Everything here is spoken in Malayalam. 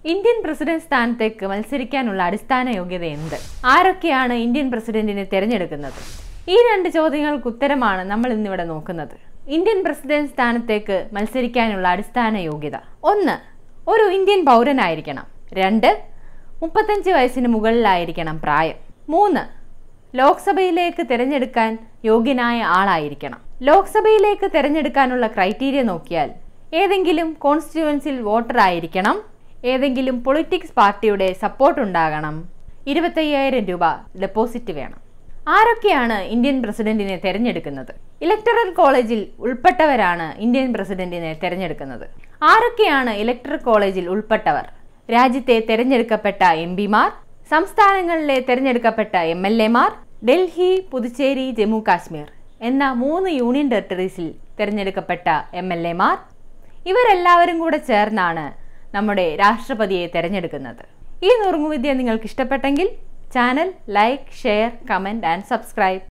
ഇന്ത്യൻ പ്രസിഡന്റ് സ്ഥാനത്തേക്ക് മത്സരിക്കാനുള്ള അടിസ്ഥാന യോഗ്യത എന്ത് ആരൊക്കെയാണ് ഇന്ത്യൻ പ്രസിഡന്റിനെ തിരഞ്ഞെടുക്കുന്നത് ഈ രണ്ട് ചോദ്യങ്ങൾക്ക് ഉത്തരമാണ് നമ്മൾ ഇന്നിവിടെ നോക്കുന്നത് ഇന്ത്യൻ പ്രസിഡന്റ് സ്ഥാനത്തേക്ക് മത്സരിക്കാനുള്ള അടിസ്ഥാന യോഗ്യത ഒന്ന് ഒരു ഇന്ത്യൻ പൗരനായിരിക്കണം രണ്ട് മുപ്പത്തഞ്ച് വയസ്സിന് മുകളിലായിരിക്കണം പ്രായം മൂന്ന് ലോക്സഭയിലേക്ക് തിരഞ്ഞെടുക്കാൻ യോഗ്യനായ ആളായിരിക്കണം ലോക്സഭയിലേക്ക് തിരഞ്ഞെടുക്കാനുള്ള ക്രൈറ്റീരിയ നോക്കിയാൽ ഏതെങ്കിലും കോൺസ്റ്റിറ്റ്യുവൻസിൽ വോട്ടർ ആയിരിക്കണം ഏതെങ്കിലും പൊളിറ്റിക്സ് പാർട്ടിയുടെ സപ്പോർട്ട് ഉണ്ടാകണം ഇരുപത്തയ്യായിരം രൂപ ഡെപ്പോസിറ്റ് വേണം ആരൊക്കെയാണ് ഇന്ത്യൻ പ്രസിഡന്റിനെ തിരഞ്ഞെടുക്കുന്നത് ഇലക്ടറൽ കോളേജിൽ ഉൾപ്പെട്ടവരാണ് ഇന്ത്യൻ പ്രസിഡന്റിനെ തിരഞ്ഞെടുക്കുന്നത് ആരൊക്കെയാണ് ഇലക്ടറൽ കോളേജിൽ ഉൾപ്പെട്ടവർ രാജ്യത്തെ തിരഞ്ഞെടുക്കപ്പെട്ട എം പിമാർ സംസ്ഥാനങ്ങളിലെ തിരഞ്ഞെടുക്കപ്പെട്ട എം എൽ എമാർ ഡൽഹി പുതുച്ചേരി ജമ്മു കാശ്മീർ എന്ന മൂന്ന് യൂണിയൻ ടെറിട്ടറീസിൽ തിരഞ്ഞെടുക്കപ്പെട്ട എം എൽ എമാർ ഇവരെല്ലാവരും കൂടെ ചേർന്നാണ് നമ്മുടെ രാഷ്ട്രപതിയെ തിരഞ്ഞെടുക്കുന്നത് ഈ നുറുങ്ങുവിദ്യ നിങ്ങൾക്ക് ഇഷ്ടപ്പെട്ടെങ്കിൽ channel like share comment and subscribe